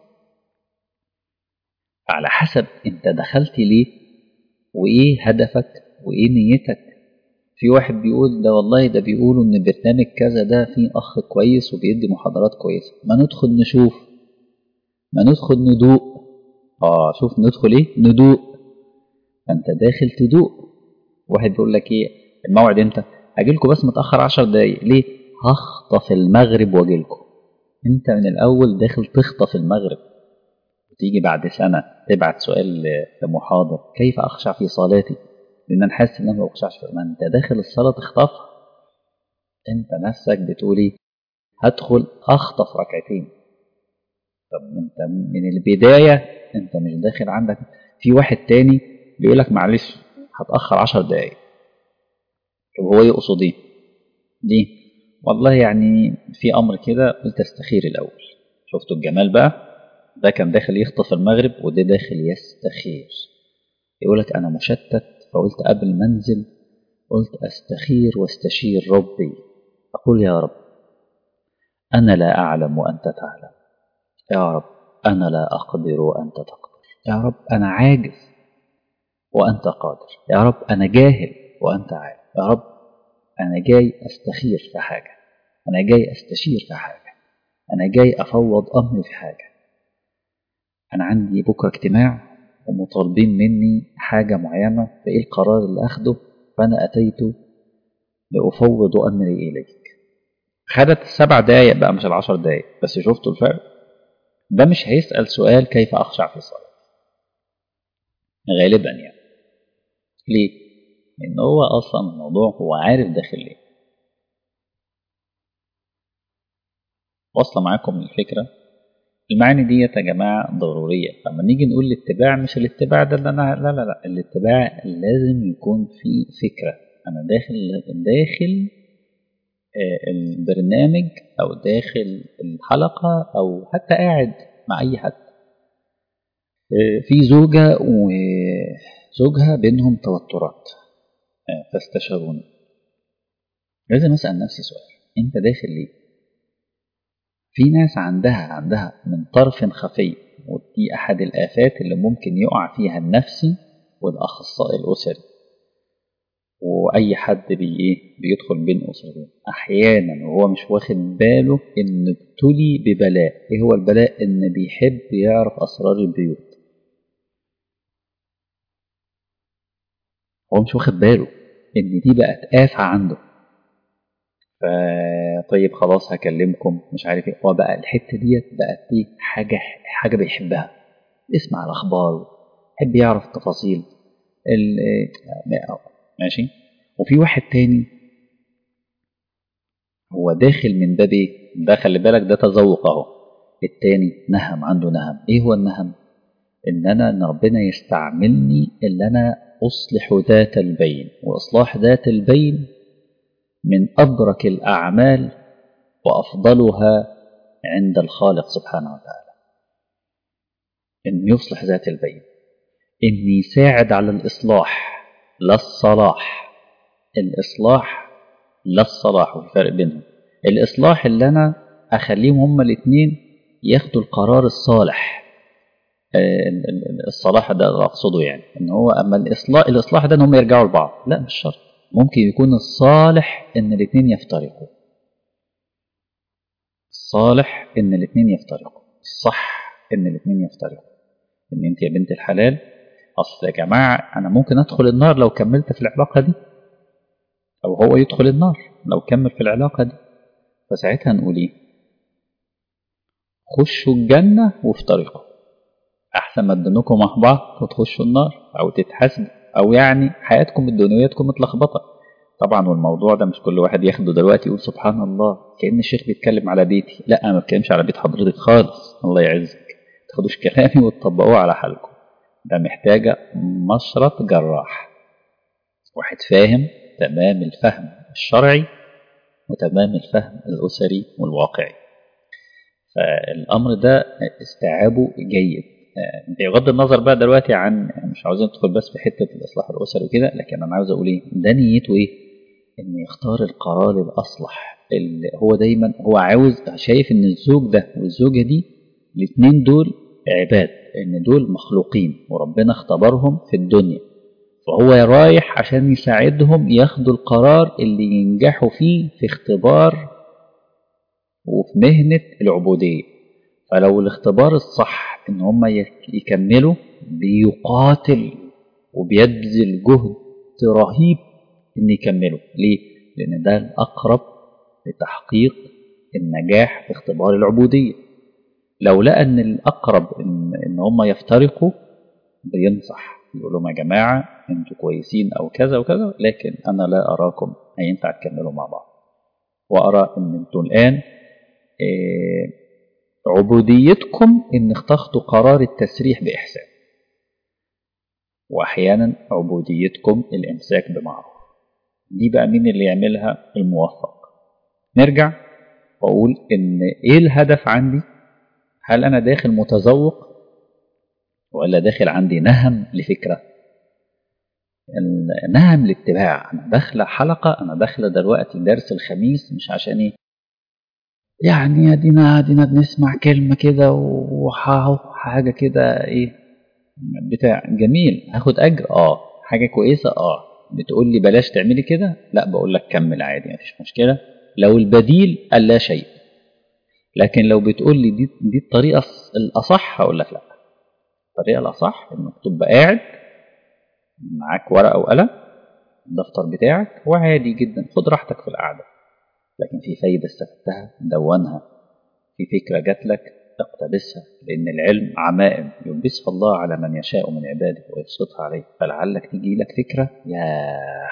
على حسب انت دخلت ليه وايه هدفك وايه نيتك في واحد بيقول ده والله ده بيقولوا ان برنامج كذا ده فيه اخ كويس وبيدي محاضرات كويسه ما ندخل نشوف ما ندخل ندوق اه شوف ندخل ايه ندوق انت داخل تدوق واحد بيقول لك ايه الموعد امتى اجي لكم بس متاخر 10 دقايق ليه هخطف المغرب واجي لكم انت من الاول داخل تخطف المغرب وتيجي بعد سنه تبعت سؤال لمحاضر كيف اخشع في صلاتي لان انا حاسس ان انا ما بخشعش في ما انت داخل الصلاه تخطفها انت نفسك بتقول ايه هدخل اخطف ركعتين طب انت من البدايه انت مش داخل عندك في واحد تاني بيقول لك معلش هتاخر عشر دقايق طب هو يقصد ايه ليه والله يعني في امر كده قلت استخير الاول شفتوا الجمال بقى ده كان داخل يخطف المغرب وده داخل يستخير يقول لك انا مشتت فقلت قبل ما انزل قلت استخير واستشير ربي اقول يا رب انا لا اعلم وانت تعلم يا رب أنا لا أقدر وأنت تقدر يا رب أنا عاجز وأنت قادر يا رب أنا جاهل وأنت عالم يا رب أنا جاي أستخير في حاجة أنا جاي أستشير في حاجة أنا جاي أفوض أمري في حاجة أنا عندي بكرة اجتماع ومطالبين مني حاجة معينة فإيه القرار اللي أخده فأنا أتيت لأفوض أمري إليك خدت السبع دقايق بقى مش العشر دقايق بس شفتوا الفرق ده مش هيسأل سؤال كيف أخشع في الصلاة غالبا يعني ليه؟ لأن هو أصلا الموضوع هو عارف داخل ليه واصلة معاكم الفكرة المعاني دي يا جماعة ضرورية لما نيجي نقول الاتباع مش الاتباع ده اللي أنا لا لا لا الاتباع لازم يكون في فكرة أنا داخل داخل البرنامج أو داخل الحلقة أو حتى قاعد مع أي حد في زوجة وزوجها بينهم توترات فاستشاروني لازم أسأل نفسي سؤال أنت داخل ليه؟ في ناس عندها عندها من طرف خفي ودي أحد الآفات اللي ممكن يقع فيها النفسي والأخصائي الأسري وأي حد بي إيه بيدخل بين أسرتين أحيانا وهو مش واخد باله إنه ابتلي ببلاء إيه هو البلاء إن بيحب يعرف أسرار البيوت هو مش واخد باله إن دي بقت آفة عنده طيب خلاص هكلمكم مش عارف ايه هو بقى الحته ديت بقت ايه حاجه حاجه بيحبها يسمع الاخبار يحب يعرف التفاصيل ماشي وفي واحد تاني هو داخل من باب ايه ده خلي بالك ده تذوق اهو التاني نهم عنده نهم ايه هو النهم ان انا ان ربنا يستعملني ان انا اصلح ذات البين واصلاح ذات البين من أبرك الأعمال وأفضلها عند الخالق سبحانه وتعالى إن يصلح ذات البين إن يساعد على الإصلاح لا الصلاح الإصلاح لا الصلاح والفرق بينهم الإصلاح اللي أنا أخليهم هما الاثنين ياخدوا القرار الصالح الصلاح ده أقصده يعني إن هو أما الإصلاح الإصلاح ده إن هم يرجعوا لبعض لا مش شرط ممكن يكون الصالح ان الاثنين يفترقوا الصالح ان الاثنين يفترقوا الصح ان الاثنين يفترقوا ان انت يا بنت الحلال اصل يا جماعه انا ممكن ادخل النار لو كملت في العلاقه دي او هو يدخل النار لو كمل في العلاقه دي فساعتها نقول ايه خشوا الجنه وافترقوا احسن ما تدنكم مع بعض وتخشوا النار او تتحاسبوا او يعني حياتكم الدنيويه تكون متلخبطه طبعا والموضوع ده مش كل واحد ياخده دلوقتي يقول سبحان الله كان الشيخ بيتكلم على بيتي لا انا ما بتكلمش على بيت حضرتك خالص الله يعزك تاخدوش كلامي وتطبقوه على حالكم ده محتاجه مشرط جراح واحد فاهم تمام الفهم الشرعي وتمام الفهم الاسري والواقعي فالامر ده استيعابه جيد بغض النظر بقى دلوقتي عن مش عاوزين ندخل بس في حته الاصلاح الاسري وكده لكن انا عاوز اقول ايه ده نيته ايه ان يختار القرار الاصلح اللي هو دايما هو عاوز شايف ان الزوج ده والزوجه دي الاثنين دول عباد ان دول مخلوقين وربنا اختبرهم في الدنيا فهو رايح عشان يساعدهم ياخدوا القرار اللي ينجحوا فيه في اختبار وفي مهنه العبوديه فلو الاختبار الصح ان هم يكملوا بيقاتل وبيبذل جهد رهيب ان يكملوا ليه لان ده الاقرب لتحقيق النجاح في اختبار العبوديه لو لقى ان الاقرب ان, إن هم يفترقوا بينصح يقول لهم يا جماعه انتوا كويسين او كذا وكذا لكن انا لا اراكم هينفع تكملوا مع بعض وارى ان انتوا الان إيه عبوديتكم ان تاخدوا قرار التسريح باحسان واحيانا عبوديتكم الامساك بمعروف دي بقى مين اللي يعملها الموفق نرجع واقول ان ايه الهدف عندي هل انا داخل متذوق ولا داخل عندي نهم لفكره نهم الاتباع انا داخله حلقه انا داخله دلوقتي درس الخميس مش عشان ايه يعني ادينا ادينا بنسمع كلمه كده وحاجه كده ايه بتاع جميل هاخد اجر اه حاجه كويسه اه بتقول لي بلاش تعملي كده لا بقول لك كمل عادي مفيش مشكله لو البديل قال لا شيء لكن لو بتقول لي دي دي الطريقه الاصح هقول لك لا الطريقه الاصح انك تبقى قاعد معاك ورقه وقلم الدفتر بتاعك وعادي جدا خد راحتك في القعده لكن في فايده استفدتها دونها في فكره جات لك اقتبسها لان العلم عمائم يلبسها الله على من يشاء من عباده ويبسطها عليه فلعلك تيجي لك فكره ياه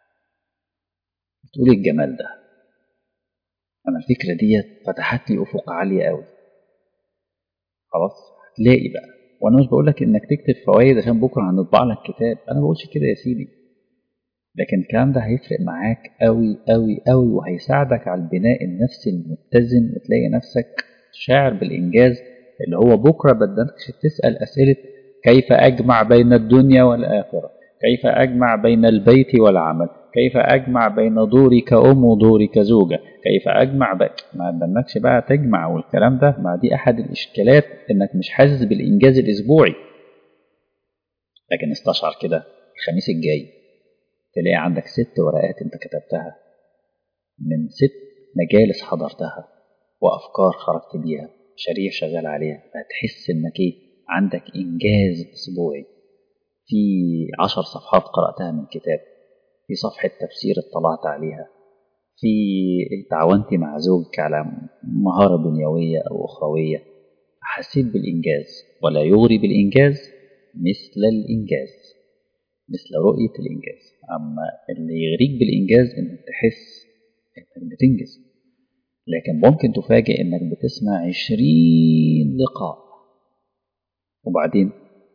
تقول الجمال ده انا الفكره ديت فتحت لي افق عاليه قوي خلاص هتلاقي بقى وانا مش بقول لك انك تكتب فوائد عشان بكره هنطبع لك كتاب انا ما بقولش كده يا سيدي لكن الكلام ده هيفرق معاك قوي قوي قوي وهيساعدك على البناء النفسي المتزن وتلاقي نفسك شاعر بالانجاز اللي هو بكره بدلكش تسال اسئله كيف اجمع بين الدنيا والاخره كيف اجمع بين البيت والعمل كيف اجمع بين دوري كأم ودوري كزوجة كيف اجمع بقى ما بدلكش بقى تجمع والكلام ده ما دي احد الاشكالات انك مش حاسس بالانجاز الاسبوعي لكن استشعر كده الخميس الجاي تلاقي عندك ست ورقات انت كتبتها من ست مجالس حضرتها وافكار خرجت بيها مشاريع شغال عليها هتحس انك ايه عندك انجاز اسبوعي في عشر صفحات قرأتها من كتاب في صفحة تفسير اطلعت عليها في تعاونت مع زوجك على مهارة دنيوية أو أخروية حسيت بالإنجاز ولا يغري بالإنجاز مثل الإنجاز مثل رؤية الإنجاز أما اللي يغريك بالإنجاز إنك تحس إنك بتنجز لكن ممكن تفاجئ إنك بتسمع عشرين لقاء وبعدين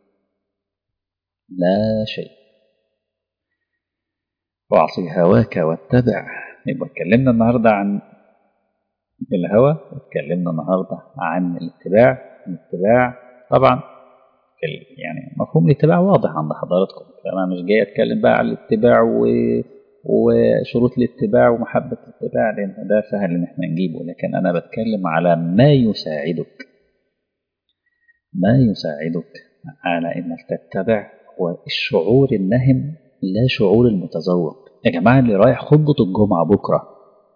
لا شيء واعصي هواك واتبع يبقى اتكلمنا النهارده عن الهوى اتكلمنا النهارده عن الاتباع الاتباع طبعا يعني مفهوم الاتباع واضح عند حضراتكم انا مش جاي اتكلم بقى عن الاتباع و... وشروط الاتباع ومحبة الاتباع لأن ده سهل إن احنا نجيبه لكن أنا بتكلم على ما يساعدك ما يساعدك على إنك تتبع هو الشعور النهم لا شعور المتذوق يا جماعة اللي رايح خطبة الجمعة بكرة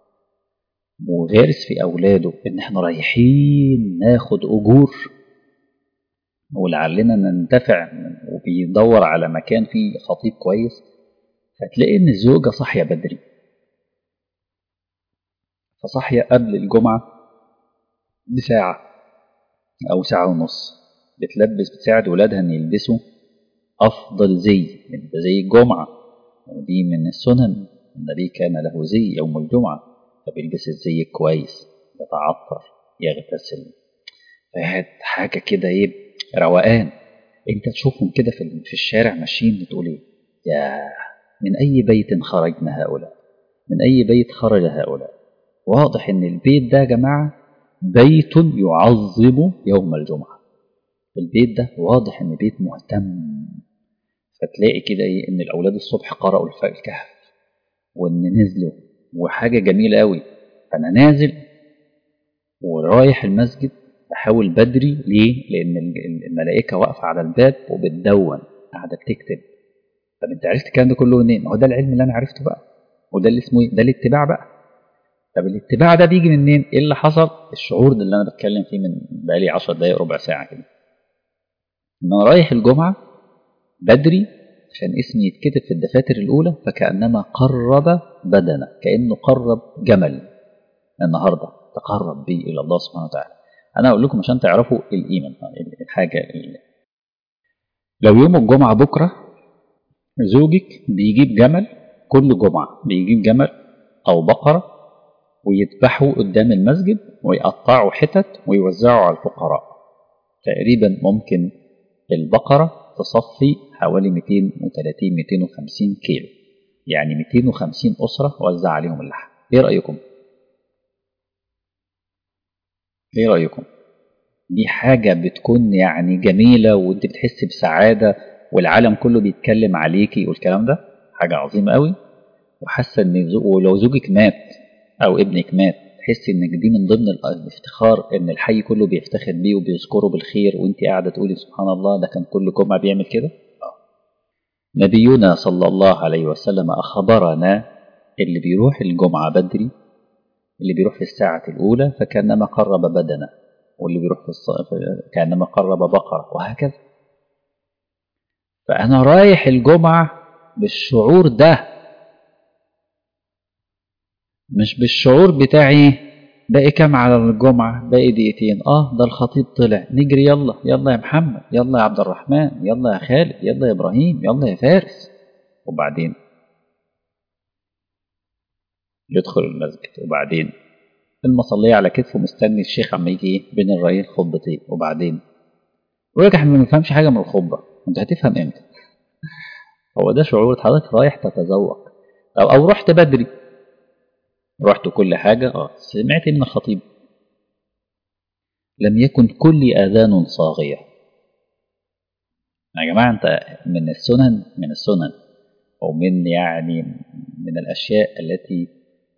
وغارس في أولاده إن إحنا رايحين ناخد أجور ولعلنا ننتفع وبيدور على مكان فيه خطيب كويس هتلاقي إن الزوجة صاحية بدري فصاحية قبل الجمعة بساعة أو ساعة ونص بتلبس بتساعد ولادها إن يلبسوا أفضل زي ده زي الجمعة ودي من السنن النبي كان له زي يوم الجمعة فبيلبس الزي كويس يتعطر يغتسل فهاد حاجة كده ايه روقان انت تشوفهم كده في في الشارع ماشيين بتقول ايه يا من اي بيت خرجنا هؤلاء من اي بيت خرج هؤلاء واضح ان البيت ده يا جماعة بيت يعظم يوم الجمعة البيت ده واضح ان بيت مهتم فتلاقي كده ايه ان الاولاد الصبح قرأوا الكهف وان نزلوا وحاجة جميلة قوي فانا نازل ورايح المسجد بحاول بدري ليه لان الملائكة واقفة على الباب وبتدون قاعدة بتكتب طب انت عرفت الكلام ده كله منين هو ده العلم اللي انا عرفته بقى وده اللي اسمه ايه ده الاتباع بقى طب الاتباع ده بيجي منين ايه اللي حصل الشعور ده اللي انا بتكلم فيه من بقالي 10 دقايق ربع ساعة كده ان انا رايح الجمعة بدري عشان اسمي يتكتب في الدفاتر الأولى فكأنما قرب بدنه كأنه قرب جمل النهاردة تقرب به إلى الله سبحانه وتعالى أنا أقول لكم عشان تعرفوا الإيمان الحاجة اللي. لو يوم الجمعة بكرة زوجك بيجيب جمل كل جمعة بيجيب جمل أو بقرة ويذبحوا قدام المسجد ويقطعوا حتت ويوزعوا على الفقراء تقريبا ممكن البقرة تصفي حوالي 230 250 كيلو يعني 250 أسرة وزع عليهم اللحم إيه رأيكم؟ إيه رأيكم؟ دي حاجة بتكون يعني جميلة وأنت بتحس بسعادة والعالم كله بيتكلم عليكي والكلام ده حاجة عظيمة قوي وحاسة إن ولو زوجك مات أو ابنك مات تحسي إنك دي من ضمن الافتخار إن الحي كله بيفتخر بيه وبيذكره بالخير وأنت قاعدة تقولي سبحان الله ده كان كل جمعة بيعمل كده نبينا صلى الله عليه وسلم أخبرنا اللي بيروح الجمعة بدري اللي بيروح في الساعة الأولى فكأنما قرب بدنه واللي بيروح في الص... كأنما قرب بقرة وهكذا فأنا رايح الجمعة بالشعور ده مش بالشعور بتاعي باقي كام على الجمعة باقي دقيقتين اه ده الخطيب طلع نجري يلا يلا يا محمد يلا يا عبد الرحمن يلا يا خالد يلا يا إبراهيم يلا يا فارس وبعدين يدخل المسجد وبعدين المصلية على كتفه مستني الشيخ عم يجي بين الرأيين خطبتين وبعدين يقول لك احنا ما بنفهمش حاجه من الخطبه انت هتفهم امتى هو ده شعور حضرتك رايح تتذوق أو, أو رحت بدري رحت كل حاجة اه سمعت من الخطيب لم يكن كل آذان صاغية يا جماعة أنت من السنن من السنن أو من يعني من الأشياء التي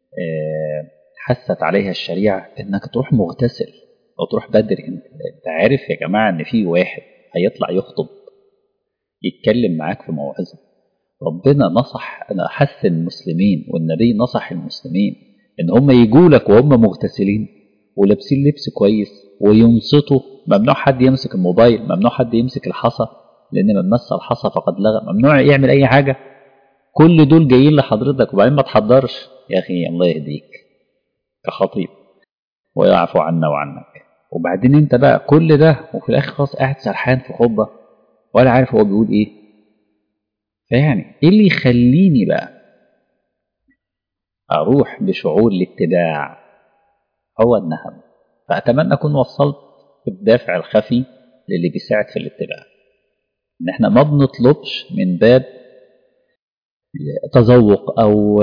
حثت عليها الشريعة إنك تروح مغتسل أو تروح بدري أنت عارف يا جماعة إن في واحد هيطلع يخطب يتكلم معاك في موعظة ربنا نصح حث المسلمين والنبي نصح المسلمين ان هم يجوا لك وهم مغتسلين ولابسين لبس كويس وينصتوا ممنوع حد يمسك الموبايل ممنوع حد يمسك الحصى لان من مس الحصى فقد لغى ممنوع يعمل اي حاجه كل دول جايين لحضرتك وبعدين ما تحضرش يا اخي الله يهديك كخطيب ويعفو عنا وعنك وبعدين انت بقى كل ده وفي الاخر خلاص قاعد سرحان في خطبه ولا عارف هو بيقول ايه فيعني ايه اللي يخليني بقى اروح بشعور الاتباع هو النهم فاتمنى اكون وصلت الدافع الخفي للي بيساعد في الاتباع ان احنا ما بنطلبش من باب تذوق او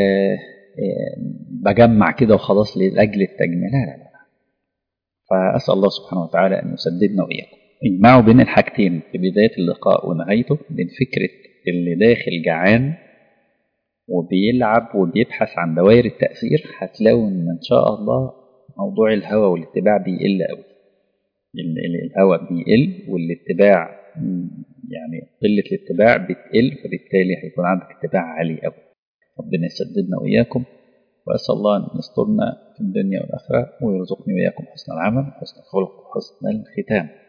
بجمع كده وخلاص لاجل التجميع لا لا لا فاسال الله سبحانه وتعالى ان يسددنا واياكم اجمعوا بين الحاجتين في بدايه اللقاء ونهايته بين فكره اللي داخل جعان وبيلعب وبيبحث عن دوائر التأثير هتلاقوا إن إن شاء الله موضوع الهوى والاتباع بيقل قوي الهوى بيقل والاتباع يعني قلة الاتباع بتقل فبالتالي هيكون عندك اتباع عالي قوي ربنا يسددنا وإياكم وأسأل الله أن يسترنا في الدنيا والآخرة ويرزقني وإياكم حسن العمل وحسن الخلق وحسن الختام